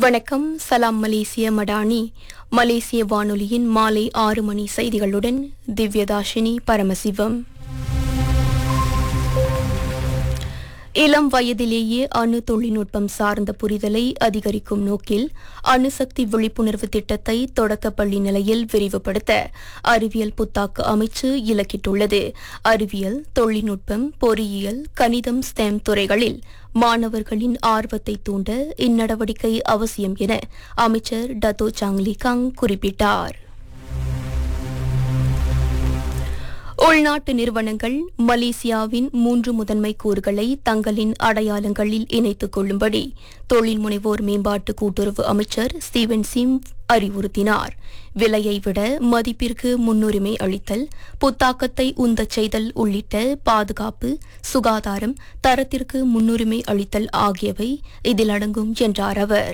வணக்கம் சலாம் மலேசிய மடானி மலேசிய வானொலியின் மாலை ஆறு மணி செய்திகளுடன் திவ்யதாஷினி பரமசிவம் இளம் வயதிலேயே அணு தொழில்நுட்பம் சார்ந்த புரிதலை அதிகரிக்கும் நோக்கில் அணுசக்தி விழிப்புணர்வு திட்டத்தை தொடக்கப்பள்ளி நிலையில் விரிவுபடுத்த அறிவியல் புத்தாக்க அமைச்சு இலக்கிட்டுள்ளது அறிவியல் தொழில்நுட்பம் பொறியியல் கணிதம் ஸ்டெம் துறைகளில் மாணவர்களின் ஆர்வத்தை தூண்ட இந்நடவடிக்கை அவசியம் என அமைச்சர் டத்தோ சாங்லி காங் குறிப்பிட்டார் உள்நாட்டு நிறுவனங்கள் மலேசியாவின் மூன்று முதன்மை கூறுகளை தங்களின் அடையாளங்களில் இணைத்துக் கொள்ளும்படி தொழில் முனைவோர் மேம்பாட்டு கூட்டுறவு அமைச்சர் ஸ்டீவன் சிம் அறிவுறுத்தினார் விலையை விட மதிப்பிற்கு முன்னுரிமை அளித்தல் புத்தாக்கத்தை உந்தச் செய்தல் உள்ளிட்ட பாதுகாப்பு சுகாதாரம் தரத்திற்கு முன்னுரிமை அளித்தல் ஆகியவை இதில் அடங்கும் என்றார் அவர்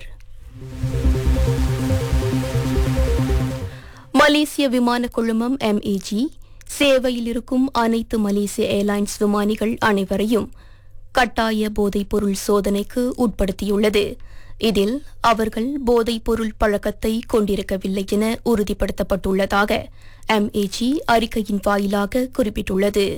மலேசிய விமான குழுமம் எம்ஏஜி சேவையில் இருக்கும் அனைத்து மலேசிய ஏர்லைன்ஸ் விமானிகள் அனைவரையும் கட்டாய போதைப்பொருள் சோதனைக்கு உட்படுத்தியுள்ளது இதில் அவர்கள் போதைப்பொருள் பழக்கத்தை கொண்டிருக்கவில்லை என உறுதிப்படுத்தப்பட்டுள்ளதாக எம்ஏஜி அறிக்கையின் வாயிலாக குறிப்பிட்டுள்ளது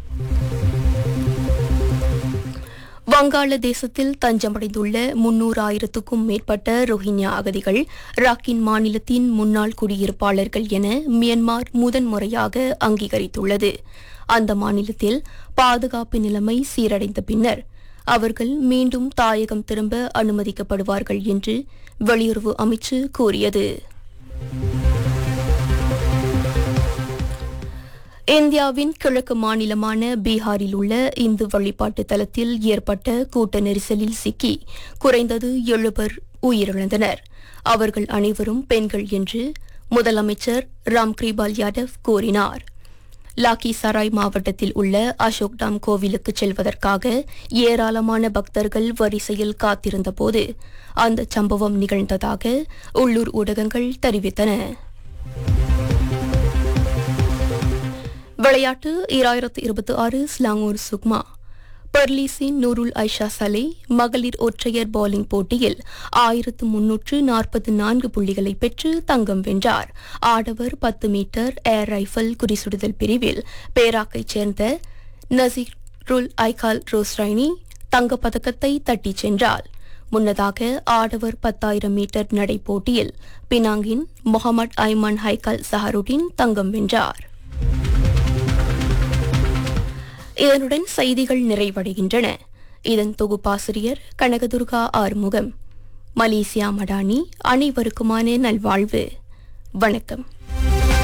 வங்காளதேசத்தில் தஞ்சமடைந்துள்ள முன்னூறாயிரத்துக்கும் மேற்பட்ட ரோஹிங்யா அகதிகள் ராக்கின் மாநிலத்தின் முன்னாள் குடியிருப்பாளர்கள் என மியன்மார் முதன்முறையாக அங்கீகரித்துள்ளது அந்த மாநிலத்தில் பாதுகாப்பு நிலைமை சீரடைந்த பின்னர் அவர்கள் மீண்டும் தாயகம் திரும்ப அனுமதிக்கப்படுவார்கள் என்று வெளியுறவு அமைச்சு கூறியது இந்தியாவின் கிழக்கு மாநிலமான பீகாரில் உள்ள இந்து வழிபாட்டு தலத்தில் ஏற்பட்ட கூட்ட நெரிசலில் சிக்கி குறைந்தது எழுபர் உயிரிழந்தனர் அவர்கள் அனைவரும் பெண்கள் என்று முதலமைச்சர் ராம் கிரிபால் யாதவ் கூறினார் லாக்கி சராய் மாவட்டத்தில் உள்ள அசோக் டாம் கோவிலுக்கு செல்வதற்காக ஏராளமான பக்தர்கள் வரிசையில் காத்திருந்தபோது அந்த சம்பவம் நிகழ்ந்ததாக உள்ளூர் ஊடகங்கள் தெரிவித்தன விளையாட்டு இராயிரத்து இருபத்தி ஆறு ஸ்லாங்கூர் சுக்மா பெர்லிஸின் நூருல் ஐஷா சலே மகளிர் ஒற்றையர் பவுலிங் போட்டியில் ஆயிரத்து முன்னூற்று நாற்பத்தி நான்கு புள்ளிகளை பெற்று தங்கம் வென்றார் ஆடவர் பத்து மீட்டர் ஏர் ரைஃபிள் குறிசுடுதல் பிரிவில் பேராக்கைச் சேர்ந்த நசீருல் ஐகால் ரோஸ்ரைனி தங்கப்பதக்கத்தை தட்டிச் சென்றார் முன்னதாக ஆடவர் பத்தாயிரம் மீட்டர் நடை போட்டியில் பினாங்கின் முகமது ஐமான் ஹைகல் சஹருடின் தங்கம் வென்றார் இதனுடன் செய்திகள் நிறைவடைகின்றன இதன் தொகுப்பாசிரியர் கனகதுர்கா ஆறுமுகம் மலேசியா மடானி அனைவருக்குமான நல்வாழ்வு வணக்கம்